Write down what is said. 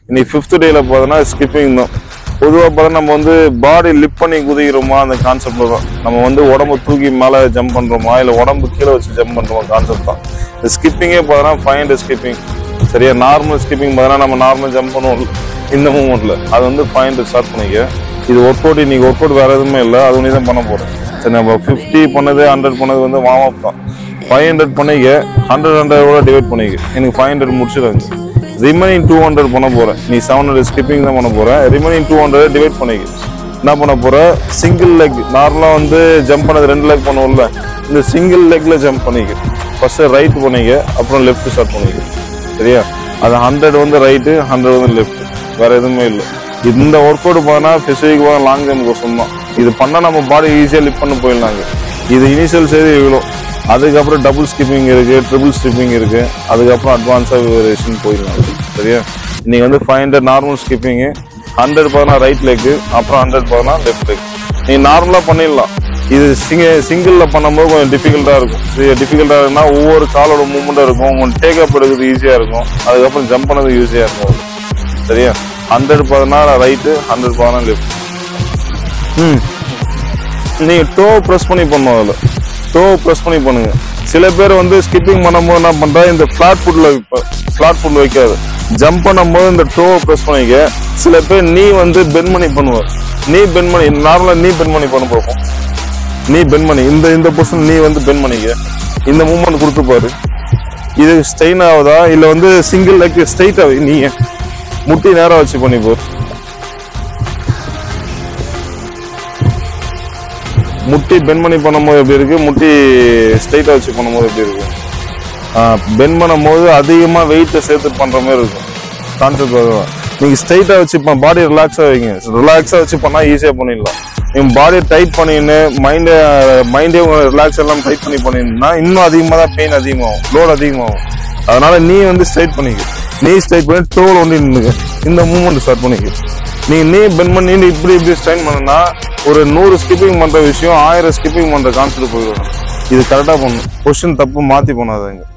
இன்னைக்கு ஃபிஃப்த் டேல பார்த்தோன்னா ஸ்கிப்பிங் தான் பொதுவாக பார்த்தா நம்ம வந்து பாடி லிப் பண்ணி குதிக்கிறோமா அந்த கான்செப்ட்ல தான் நம்ம வந்து உடம்பு தூக்கி மேலே ஜம்ப் பண்றோமா இல்லை உடம்பு கீழே வச்சு ஜம்ப் பண்றோமா கான்செப்ட் தான் இந்த ஸ்கிப்பிங்கே பார்த்தோன்னா ஃபைவ் ஹண்ட்ரட் ஸ்கிப்பிங் சரியா நார்மல் ஸ்கிப்பிங் பார்த்தோன்னா நம்ம நார்மல் ஜம்ப் பண்ணுவோம் இந்த மூமெண்ட்ல அது வந்து ஃபைவ் ஹண்ட்ரட் ஸ்டார்ட் பண்ணிக்க இது ஒர்க் அவுட் இன்னைக்கு ஒர்க் அவுட் வேற எதுவுமே இல்லை அது ஒன்று தான் பண்ண போறேன் சரி நம்ம ஃபிஃப்டி பண்ணது ஹண்ட்ரட் பண்ணது வந்து வார்ம் அப் தான் ஃபைவ் ஹண்ட்ரட் பண்ணிக்க ஹண்ட்ரட் ஹண்ட்ரட் டிவைட் பண்ணிக்க எனக்கு ஃபைவ் ஹண்ட்ரட் முடிச்சிடுங்க ரிமைனிங் டூ ஹண்ட்ரட் பண்ண போறேன் நீ செவன் ஹண்ட்ரட் ஸ்கிப்பிங் தான் பண்ண போறேன் ரிமைனிங் டூ ஹண்ட்ரட் டிவைட் பண்ணிக்க என்ன பண்ண போற சிங்கிள் லெக் நார்மலா வந்து ஜம்ப் பண்ணது ரெண்டு லெக் பண்ணுவோம்ல இந்த சிங்கிள் லெக்ல ஜம்ப் பண்ணிக்க ஃபர்ஸ்ட் ரைட் பண்ணிக்க அப்புறம் லெஃப்ட் ஸ்டார்ட் பண்ணிக்க சரியா அது ஹண்ட்ரட் வந்து ரைட்டு ஹண்ட்ரட் வந்து லெஃப்ட் வேற எதுவுமே இல்லை இந்த ஒர்க் அவுட் போனா பிசிக் லாங் ஜம்ப் கோசம் தான் இது பண்ணா நம்ம பாடி ஈஸியா லிஃப்ட் பண்ண போயிடலாங்க இது இனிஷியல் செய்து இவ்வளோ அதுக்கப்புறம் டபுள் ஸ்கிப்பிங் இருக்கு ட்ரிபிள் ஸ்கிப்பிங் இருக்கு அதுக்கப்புறம் அட்வான்ஸா வேரியேஷன் போயிடலாம் சரியா இன்னைக்கு வந்து five hundred normal skipping hundred பார்த்தா ரைட் லெக் அப்புறம் ஹண்ட்ரட் பார்த்தா லெஃப்ட் லெக் நீ நார்மலா பண்ணிடலாம் இது சிங்க சிங்கிள்ல பண்ணும்போது கொஞ்சம் டிஃபிகல்ட்டா இருக்கும் சரி டிஃபிகல்ட்டா இருக்குன்னா ஒவ்வொரு காலோட மூவ்மெண்ட்டும் இருக்கும் உங்களுக்கு டேக் அப் எடுக்கிறது ஈஸியா இருக்கும் அதுக்கப்புறம் ஜம்ப் பண்ணது ஈஸியா இருக்கும் உங்களுக்கு. சரியா ஹண்ட்ரட் பார்த்தனா ரைட்டு ஹண்ட்ரட் பார்த்தனா லெஃப்ட் ம் நீங்க டோ ப்ரெஸ் பண்ணி பண்ணும் அதுல டோ ப்ரெஸ் பண்ணி பண்ணுங்க சில பேர் வந்து ஸ்கிப்பிங் பண்ணும்போது என்ன பண்றா இந்த ஃபிளாட் ஃபுட்ல ஃபிளாட் ஃபுட்ல வைக்காது ஜம்ப் பண்ணும்போது இந்த டோ ப்ரெஸ் பண்ணிக்க சில பேர் நீ வந்து பென் பண்ணி பண்ணுவார் நீ பென் பண்ணி நார்மலா நீ பென் பண்ணி பண்ண பார்ப்போம் நீ பென் பண்ணி இந்த இந்த பொசிஷன் நீ வந்து பென் பண்ணிக்க இந்த மூமெண்ட் கொடுத்து பாரு இது ஸ்ட்ரெயின் ஆகுதா இல்ல வந்து சிங்கிள் லெக் ஸ்ட்ரைட் ஆகுது நீ முட்டி நேரா வச்சு பண்ணி போர் முட்டி பென் பண்ணி பண்ணும்போது எப்படி இருக்கு முட்டி ஸ்ட்ரைட்டா வச்சு பண்ணும்போது எப்படி இருக்கு பென் பண்ணும்போது அதிகமா வெயிட்டை சேர்த்து பண்ற மாதிரி இருக்கும் கான்செப்ட் அதுதான் நீங்க ஸ்ட்ரைட்டா வச்சு பாடி ரிலாக்ஸா வைங்க ரிலாக்ஸா வச்சு பண்ணா ஈஸியா பண்ணிடலாம் நீங்க பாடியை டைட் பண்ணின்னு மைண்டை மைண்டே ரிலாக்ஸ் எல்லாம் டைட் பண்ணி பண்ணிருந்தா இன்னும் அதிகமா தான் பெயின் அதிகமாகும் லோட் அதிகமாகும் அதனால நீ வந்து ஸ்ட்ரைட் பண்ணிக்க நீ ஸ்ட்ரைட் பண்ணி டோல் ஒண்டி நின்னுக்க இந்த மூமெண்ட் ஸ்டார்ட் பண்ணிக்க நீ நீ பென் பண்ணி நீ இப்படி இப்படி ஸ்ட்ரைன் பண்ணுனா ஒரு நூறு ஸ்கிப்பிங் பண்ற விஷயம் ஆயிரம் ஸ்கிப்பிங் பண்ற கான்செப்ட் போயிடும் இது கரெக்டா பண்ணும் கொஸ்டின் தப்பு மாத்தி பண்ணாதீங்க